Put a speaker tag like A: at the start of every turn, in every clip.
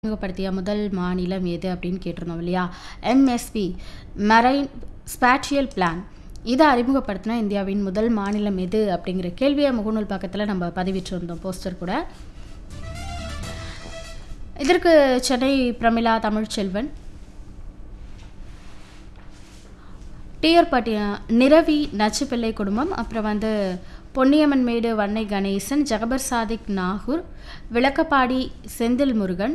A: அறிமுகப்படுத்திய முதல் மாநிலம் எது அப்படின்னு கேட்டிருந்தோம் இல்லையா எம்எஸ்பி மெரைன் ஸ்பேட்டியல் பிளான் இதை அறிமுகப்படுத்தின இந்தியாவின் முதல் மாநிலம் எது அப்படிங்கிற கேள்வியை முகநூல் பக்கத்தில் நம்ம பதிவிட்டிருந்தோம் போஸ்டர் கூட இதற்கு சென்னை பிரமிளா தமிழ்ச்செல்வன் டிஆர் பட்டி நிரவி நச்சுப்பிள்ளை குடும்பம் அப்புறம் வந்து பொன்னியம்மன் மேடு வன்னை கணேசன் ஜகபர் சாதிக் நாகூர் விளக்கப்பாடி செந்தில் முருகன்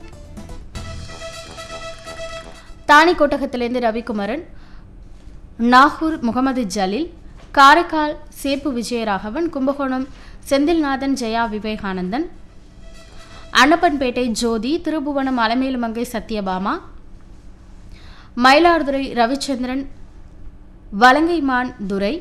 A: தானி கோட்டகத்திலேருந்து ரவிக்குமரன் நாகூர் முகமது ஜலீல் காரைக்கால் சேப்பு விஜயராகவன் கும்பகோணம் செந்தில்நாதன் ஜெயா விவேகானந்தன் அன்னப்பன்பேட்டை ஜோதி திருபுவனம் அலமேலுமங்கை சத்யபாமா மயிலாடுதுறை ரவிச்சந்திரன் வலங்கைமான் துரை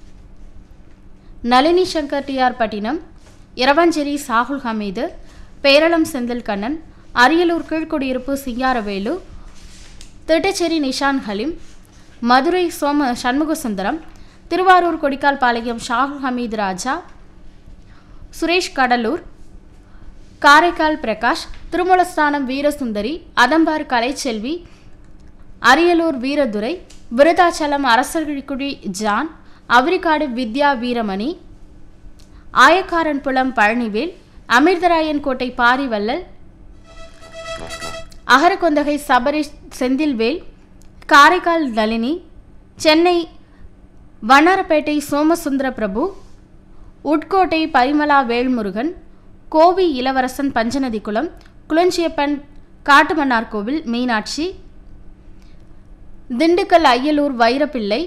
A: நளினி சங்கர் டிஆர் பட்டினம் இரவஞ்சேரி சாகுல் ஹமீது பேரளம் செந்தில் கண்ணன் அரியலூர் கீழ்குடியிருப்பு சிங்காரவேலு திட்டச்சேரி நிஷான் ஹலீம் மதுரை சோம சண்முகசுந்தரம் திருவாரூர் கொடிக்கால் பாளையம் ஷாகுல் ஹமீது ராஜா சுரேஷ் கடலூர் காரைக்கால் பிரகாஷ் திருமூலஸ்தானம் வீரசுந்தரி அதம்பார் கலைச்செல்வி அரியலூர் வீரதுரை விருதாச்சலம் அரசர்குடி ஜான் அவரிக்காடு வித்யா வீரமணி ஆயக்காரன்புலம் பழனிவேல் அமிர்தராயன் கோட்டை பாரிவல்லல் அகரகொந்தகை சபரிஷ் செந்தில்வேல் காரைக்கால் நளினி சென்னை வண்ணாரப்பேட்டை சோமசுந்தர பிரபு உட்கோட்டை பரிமலா வேல்முருகன் கோவி இளவரசன் பஞ்சநதிக்குளம் குளஞ்சியப்பன் காட்டுமன்னார்கோவில் மீனாட்சி திண்டுக்கல் அய்யலூர் வைரப்பிள்ளை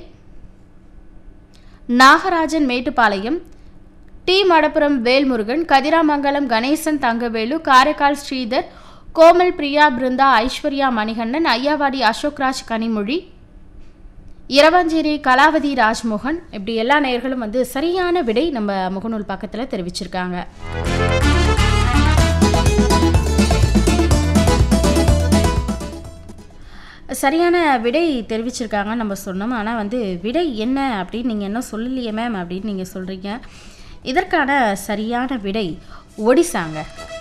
A: நாகராஜன் மேட்டுப்பாளையம் டி மடப்புரம் வேல்முருகன் கதிராமங்கலம் கணேசன் தங்கவேலு காரைக்கால் ஸ்ரீதர் கோமல் பிரியா பிருந்தா ஐஸ்வர்யா மணிகண்டன் ஐயாவாடி அசோக்ராஜ் கனிமொழி இரவஞ்சேரி கலாவதி ராஜ்மோகன் இப்படி எல்லா நேயர்களும் வந்து சரியான விடை நம்ம முகநூல் பக்கத்தில் தெரிவிச்சிருக்காங்க சரியான விடை தெரிவிச்சிருக்காங்க நம்ம சொன்னோம் ஆனால் வந்து விடை என்ன அப்படின்னு நீங்கள் என்ன சொல்லலையே மேம் அப்படின்னு நீங்கள் சொல்கிறீங்க இதற்கான சரியான விடை ஒடிசாங்க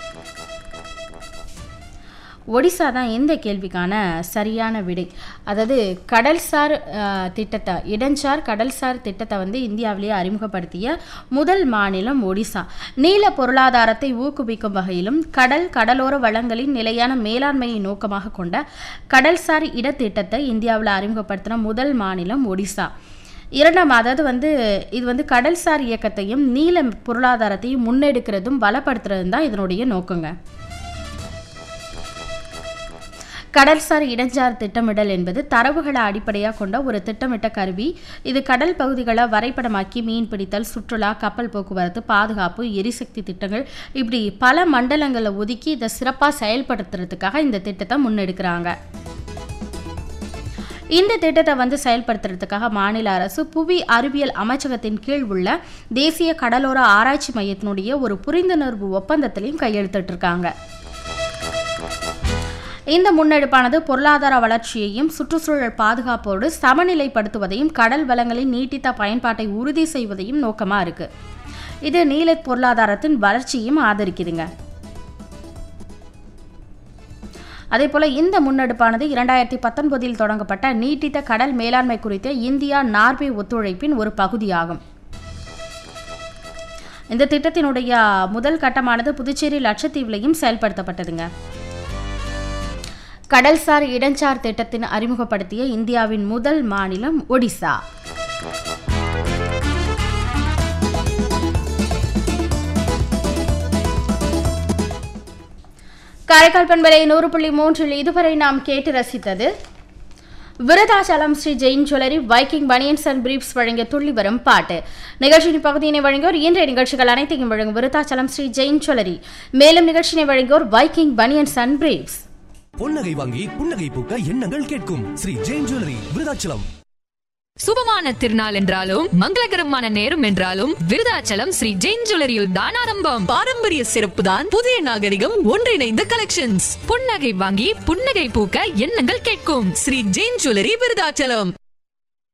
A: ஒடிசா தான் இந்த கேள்விக்கான சரியான விடை அதாவது கடல்சார் அஹ், திட்டத்தை இடஞ்சார் கடல்சார் திட்டத்தை வந்து இந்தியாவிலேயே அறிமுகப்படுத்திய முதல் மாநிலம் ஒடிசா நீல பொருளாதாரத்தை ஊக்குவிக்கும் வகையிலும் கடல் கடலோர வளங்களின் நிலையான மேலாண்மையை நோக்கமாக கொண்ட கடல்சார் இடத்திட்டத்தை இந்தியாவில் அறிமுகப்படுத்தின முதல் மாநிலம் ஒடிசா இரண்டாம் அதாவது வந்து இது வந்து கடல்சார் இயக்கத்தையும் நீல பொருளாதாரத்தையும் முன்னெடுக்கிறதும் பலப்படுத்துறதும் தான் இதனுடைய நோக்கங்க கடல்சார் இடஞ்சார் திட்டமிடல் என்பது தரவுகளை அடிப்படையாக கொண்ட ஒரு திட்டமிட்ட கருவி இது கடல் பகுதிகளை வரைபடமாக்கி மீன் பிடித்தல் சுற்றுலா கப்பல் போக்குவரத்து பாதுகாப்பு எரிசக்தி திட்டங்கள் இப்படி பல மண்டலங்களை ஒதுக்கி இதை சிறப்பாக செயல்படுத்துறதுக்காக இந்த திட்டத்தை முன்னெடுக்கிறாங்க இந்த திட்டத்தை வந்து செயல்படுத்துறதுக்காக மாநில அரசு புவி அறிவியல் அமைச்சகத்தின் கீழ் உள்ள தேசிய கடலோர ஆராய்ச்சி மையத்தினுடைய ஒரு புரிந்துணர்வு ஒப்பந்தத்திலையும் கையெழுத்திட்டு இருக்காங்க இந்த முன்னெடுப்பானது பொருளாதார வளர்ச்சியையும் சுற்றுச்சூழல் பாதுகாப்போடு சமநிலைப்படுத்துவதையும் கடல் வளங்களின் நீட்டித்த பயன்பாட்டை உறுதி செய்வதையும் நோக்கமா இருக்கு இது நீல பொருளாதாரத்தின் வளர்ச்சியையும் ஆதரிக்குதுங்க அதே போல இந்த முன்னெடுப்பானது இரண்டாயிரத்தி பத்தொன்பதில் தொடங்கப்பட்ட நீட்டித்த கடல் மேலாண்மை குறித்த இந்தியா நார்வே ஒத்துழைப்பின் ஒரு பகுதியாகும் இந்த திட்டத்தினுடைய முதல் கட்டமானது புதுச்சேரி லட்சத்தீவிலையும் செயல்படுத்தப்பட்டதுங்க கடல்சார் இடஞ்சார் திட்டத்தின் அறிமுகப்படுத்திய இந்தியாவின் முதல் மாநிலம் ஒடிசா காரைக்கால் பண்பலை நூறு புள்ளி மூன்றில் இதுவரை நாம் கேட்டு ரசித்தது Virudhachalam Sri Jain jewellery Viking banians and briefs வழங்கிய துள்ளி வரும் பாட்டு நிகழ்ச்சியின் பகுதியினை வழங்கியோர் இன்றைய நிகழ்ச்சிகள் அனைத்தையும் வழங்கும் விருதாச்சலம் ஸ்ரீ ஜெயின் ஜுவல்லரி மேலும் நிகழ்ச்சியினை வழங்கியோர் வைக்கிங் பனியன்ஸ் அண்ட் பிரீப்ஸ்
B: பொன்னகை வாங்கி புன்னகை பூக்க எண்ணங்கள் கேட்கும் ஸ்ரீ ஜெயின் ஜுவல்லரி விருதாச்சலம்
C: சுபமான திருநாள் என்றாலும் மங்களகரமான நேரம் என்றாலும் விருதாச்சலம் ஸ்ரீ ஜெயின் ஜுவல்லரியில் தான் ஆரம்பம் பாரம்பரிய சிறப்பு தான் புதிய நாகரிகம் ஒன்றிணைந்த கலெக்ஷன்ஸ் புன்னகை வாங்கி புன்னகை பூக்க எண்ணங்கள் கேட்கும் ஸ்ரீ ஜெயின் ஜுவல்லரி விருதாச்சலம்